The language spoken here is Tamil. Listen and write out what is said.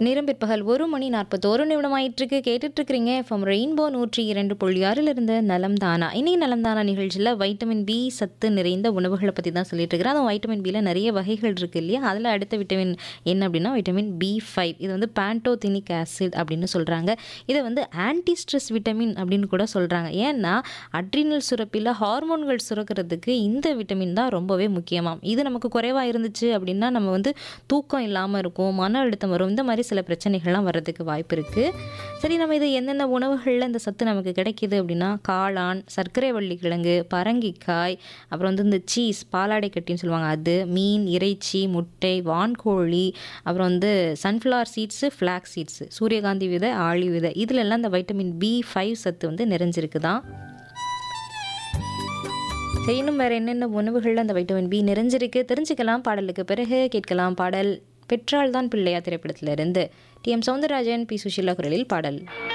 நேரம் பிற்பகல் ஒரு மணி நாற்பத்தோரு நிமிடம் ஆயிட்டிருக்கு கேட்டுட்டு இருக்கிறீங்க எஃப்எம் ரெயின்போ நூற்றி இரண்டு புள்ளி ஆறில் இருந்து நலம் தானா இன்னைக்கு நலம் தானா நிகழ்ச்சியில் வைட்டமின் பி சத்து நிறைந்த உணவுகளை பற்றி தான் சொல்லிட்டு இருக்கிறேன் அதுவும் வைட்டமின் பியில் நிறைய வகைகள் இருக்கு இல்லையா அதில் அடுத்த விட்டமின் என்ன அப்படின்னா வைட்டமின் பி ஃபைவ் இது வந்து பேண்டோதினிக் ஆசிட் அப்படின்னு சொல்கிறாங்க இதை வந்து ஆன்டி ஸ்ட்ரெஸ் விட்டமின் அப்படின்னு கூட சொல்கிறாங்க ஏன்னா அட்ரினல் சுரப்பியில் ஹார்மோன்கள் சுரக்கிறதுக்கு இந்த விட்டமின் தான் ரொம்பவே முக்கியமாம் இது நமக்கு குறைவாக இருந்துச்சு அப்படின்னா நம்ம வந்து தூக்கம் இல்லாமல் இருக்கும் மன அழுத்தம் வரும் இந்த மாதிரி சில பிரச்சனைகள்லாம் வர்றதுக்கு வாய்ப்பு இருக்குது சரி நம்ம இது எந்தெந்த உணவுகளில் இந்த சத்து நமக்கு கிடைக்கிது அப்படின்னா காளான் சர்க்கரை வள்ளி கிழங்கு பரங்கிக்காய் அப்புறம் வந்து இந்த சீஸ் பாலாடை கட்டின்னு சொல்லுவாங்க அது மீன் இறைச்சி முட்டை வான்கோழி அப்புறம் வந்து சன்ஃப்ளவர் சீட்ஸு ஃப்ளாக் சீட்ஸு சூரியகாந்தி விதை ஆளி விதை இதிலெல்லாம் இந்த வைட்டமின் பி ஃபைவ் சத்து வந்து நிறைஞ்சிருக்குதான் சரி இன்னும் வேறு என்னென்ன உணவுகளில் அந்த வைட்டமின் பி நிறைஞ்சிருக்கு தெரிஞ்சுக்கலாம் பாடலுக்கு பிறகு கேட்கலாம் பாடல் பெற்றால் தான் பிள்ளையா திரைப்படத்திலிருந்து T M Soundararajan P Susheela குரலில் பாடல்